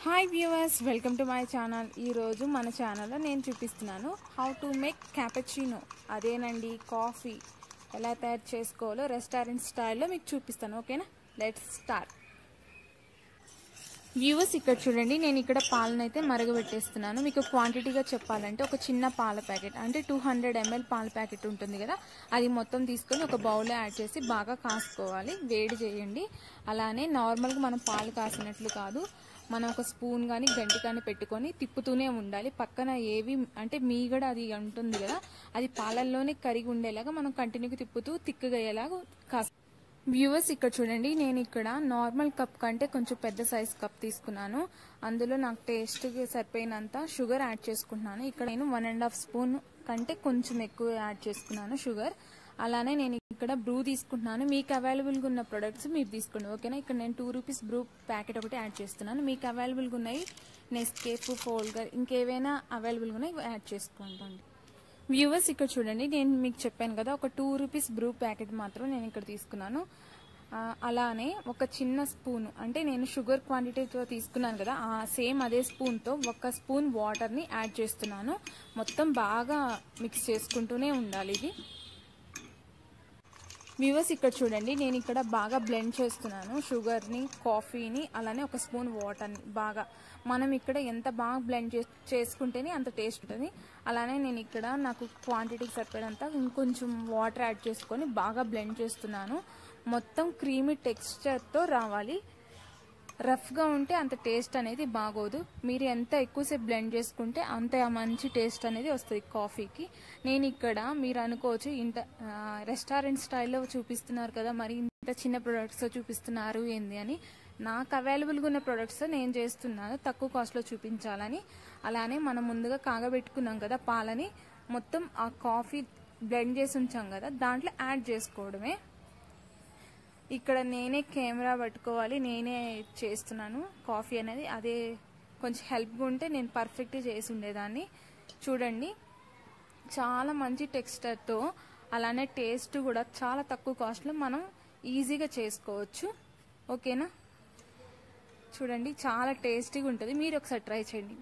hi viewers welcome to my channel ఈరోజు మన ఛానల్లో నేను చూపిస్తున్నాను హౌ టు మేక్ క్యాపచినో అదేనండి కాఫీ ఎలా తయారు చేసుకోవాలో రెస్టారెంట్ స్టైల్లో మీకు చూపిస్తాను ఓకేనా లెట్స్ స్టార్ట్ వ్యూవర్స్ ఇక్కడ చూడండి నేను ఇక్కడ పాలను అయితే మరగబెట్టేస్తున్నాను మీకు క్వాంటిటీగా చెప్పాలంటే ఒక చిన్న పాల ప్యాకెట్ అంటే టూ హండ్రెడ్ ఎంఎల్ పాల ప్యాకెట్ ఉంటుంది కదా అది మొత్తం తీసుకొని ఒక బౌల్లో యాడ్ చేసి బాగా కాసుకోవాలి వేడి చేయండి అలానే నార్మల్గా మనం పాలు కాసినట్లు కాదు మనం ఒక స్పూన్ కానీ గంటి కానీ పెట్టుకొని తిప్పుతూనే ఉండాలి పక్కన ఏవి అంటే మీగడ అది ఉంటుంది కదా అది పాలల్లోనే కరిగి ఉండేలాగా మనం కంటిన్యూగా తిప్పుతూ తిక్కగా అయ్యేలాగా కాసు వ్యూవర్స్ ఇక్కడ చూడండి నేను ఇక్కడ నార్మల్ కప్ కంటే కొంచెం పెద్ద సైజ్ కప్ తీసుకున్నాను అందులో నాకు టేస్ట్కి సరిపోయినంత షుగర్ యాడ్ చేసుకుంటున్నాను ఇక్కడ నేను వన్ అండ్ హాఫ్ స్పూన్ కంటే కొంచెం ఎక్కువ యాడ్ చేసుకున్నాను షుగర్ అలానే నేను ఇక్కడ బ్రూ తీసుకుంటున్నాను మీకు అవైలబుల్గా ఉన్న ప్రొడక్ట్స్ మీరు తీసుకోండి ఓకేనా ఇక్కడ నేను టూ రూపీస్ బ్రూ ప్యాకెట్ ఒకటి యాడ్ చేస్తున్నాను మీకు అవైలబుల్గా ఉన్నాయి నెస్కేఫ్ ఫోల్గర్ ఇంకేవైనా అవైలబుల్గా ఉన్నాయి యాడ్ చేసుకోండి వ్యూవర్స్ ఇక్కడ చూడండి నేను మీకు చెప్పాను కదా ఒక టూ రూపీస్ బ్రూ ప్యాకెట్ మాత్రం నేను ఇక్కడ తీసుకున్నాను అలానే ఒక చిన్న స్పూన్ అంటే నేను షుగర్ క్వాంటిటీతో తీసుకున్నాను కదా ఆ సేమ్ అదే స్పూన్తో ఒక స్పూన్ వాటర్ని యాడ్ చేస్తున్నాను మొత్తం బాగా మిక్స్ చేసుకుంటూనే ఉండాలి ఇది వ్యూవర్స్ ఇక్కడ చూడండి నేను ఇక్కడ బాగా బ్లెండ్ చేస్తున్నాను షుగర్ని కాఫీని అలానే ఒక స్పూన్ వాటర్ని బాగా మనం ఇక్కడ ఎంత బాగా బ్లెండ్ చేసుకుంటేనే అంత టేస్ట్ ఉంటుంది అలానే నేను ఇక్కడ నాకు క్వాంటిటీకి సరిపడంత ఇంకొంచెం వాటర్ యాడ్ చేసుకొని బాగా బ్లెండ్ చేస్తున్నాను మొత్తం క్రీమీ టెక్స్చర్తో రావాలి రఫ్గా ఉంటే అంత టేస్ట్ అనేది బాగోదు మీరు ఎంత ఎక్కువసేపు బ్లెండ్ చేసుకుంటే అంత మంచి టేస్ట్ అనేది వస్తుంది కాఫీకి నేను ఇక్కడ మీరు అనుకోవచ్చు ఇంత రెస్టారెంట్ స్టైల్లో చూపిస్తున్నారు కదా మరి ఇంత చిన్న ప్రొడక్ట్స్ చూపిస్తున్నారు ఏంది అని నాకు అవైలబుల్గా ఉన్న ప్రొడక్ట్స్ నేను చేస్తున్నాను తక్కువ కాస్ట్లో చూపించాలని అలానే మనం ముందుగా కాగబెట్టుకున్నాం కదా పాలని మొత్తం ఆ కాఫీ బ్లెండ్ చేసి ఉంచాం కదా దాంట్లో యాడ్ చేసుకోవడమే ఇక్కడ నేనే కెమెరా పట్టుకోవాలి నేనే చేస్తున్నాను కాఫీ అనేది అదే కొంచెం హెల్ప్గా ఉంటే నేను పర్ఫెక్ట్గా చేసి ఉండేదాన్ని చూడండి చాలా మంచి టెక్స్చర్తో అలానే టేస్ట్ కూడా చాలా తక్కువ కాస్ట్లో మనం ఈజీగా చేసుకోవచ్చు ఓకేనా చూడండి చాలా టేస్టీగా ఉంటుంది మీరు ఒకసారి ట్రై చేయండి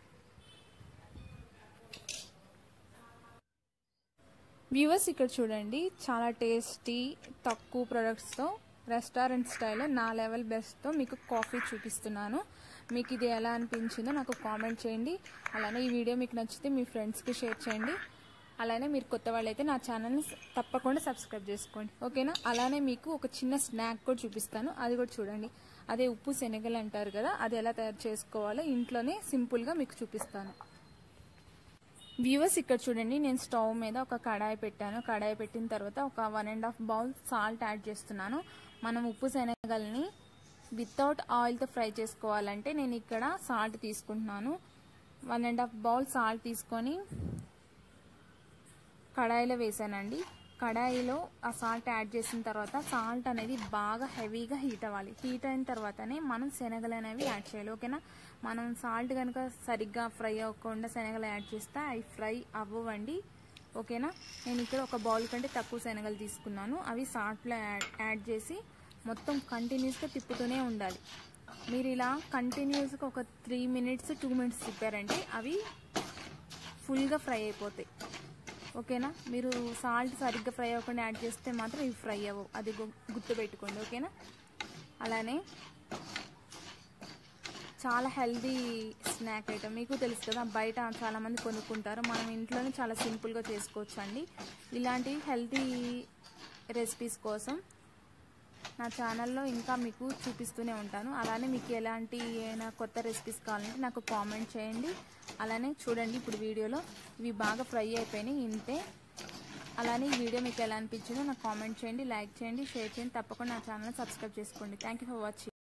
వ్యూవర్స్ ఇక్కడ చూడండి చాలా టేస్టీ తక్కువ ప్రొడక్ట్స్తో రెస్టారెంట్ స్టైల్లో నా లెవెల్ బెస్ట్తో మీకు కాఫీ చూపిస్తున్నాను మీకు ఇది ఎలా అనిపించిందో నాకు కామెంట్ చేయండి అలానే ఈ వీడియో మీకు నచ్చితే మీ ఫ్రెండ్స్కి షేర్ చేయండి అలానే మీరు కొత్త వాళ్ళైతే నా ఛానల్ని తప్పకుండా సబ్స్క్రైబ్ చేసుకోండి ఓకేనా అలానే మీకు ఒక చిన్న స్నాక్ కూడా చూపిస్తాను అది కూడా చూడండి అదే ఉప్పు శనగలు అంటారు కదా అది ఎలా తయారు చేసుకోవాలో ఇంట్లోనే సింపుల్గా మీకు చూపిస్తాను వ్యూవర్స్ ఇక్కడ చూడండి నేను స్టవ్ మీద ఒక కడాయి పెట్టాను కడాయి పెట్టిన తర్వాత ఒక one and half bowl salt add చేస్తున్నాను మనం ఉప్పు శనగల్ని వితౌట్ ఆయిల్తో ఫ్రై చేసుకోవాలంటే నేను ఇక్కడ సాల్ట్ తీసుకుంటున్నాను one and half bowl salt తీసుకొని కడాయిలో వేసానండి కడాయిలో ఆ సాల్ట్ యాడ్ చేసిన తర్వాత సాల్ట్ అనేది బాగా హెవీగా హీట్ అవ్వాలి హీట్ అయిన తర్వాతనే మనం శనగలు అనేవి యాడ్ చేయాలి ఓకేనా మనం సాల్ట్ కనుక సరిగ్గా ఫ్రై అవ్వకుండా శనగలు యాడ్ చేస్తే అవి ఫ్రై అవ్వండి ఓకేనా నేను ఇక్కడ ఒక బౌల్ కంటే తక్కువ శనగలు తీసుకున్నాను అవి సాల్ట్లో యాడ్ చేసి మొత్తం కంటిన్యూస్గా తిప్పుతూనే ఉండాలి మీరు ఇలా కంటిన్యూస్గా ఒక త్రీ మినిట్స్ టూ మినిట్స్ తిప్పారంటే అవి ఫుల్గా ఫ్రై అయిపోతాయి ఓకేనా మీరు సాల్ట్ సరిగ్గా ఫ్రై అవ్వకుండా యాడ్ చేస్తే మాత్రం ఇవి ఫ్రై అవ్వవు అది గుర్తుపెట్టుకోండి ఓకేనా అలానే చాలా హెల్దీ స్నాక్ ఐటమ్ మీకు తెలుసు కదా బయట చాలామంది కొనుక్కుంటారు మనం ఇంట్లోనే చాలా సింపుల్గా చేసుకోవచ్చు అండి ఇలాంటి హెల్తీ రెసిపీస్ కోసం నా ఛానల్లో ఇంకా మీకు చూపిస్తూనే ఉంటాను అలానే మీకు ఎలాంటి ఏమైనా కొత్త రెసిపీస్ కావాలంటే నాకు కామెంట్ చేయండి అలానే చూడండి ఇప్పుడు వీడియోలో ఇవి బాగా ఫ్రై అయిపోయినాయి ఇంతే అలానే ఈ వీడియో మీకు ఎలా అనిపించిందో నాకు కామెంట్ చేయండి లైక్ చేయండి షేర్ చేయండి తప్పకుండా నా ఛానల్ సబ్స్క్రైబ్ చేసుకోండి థ్యాంక్ ఫర్ వాచింగ్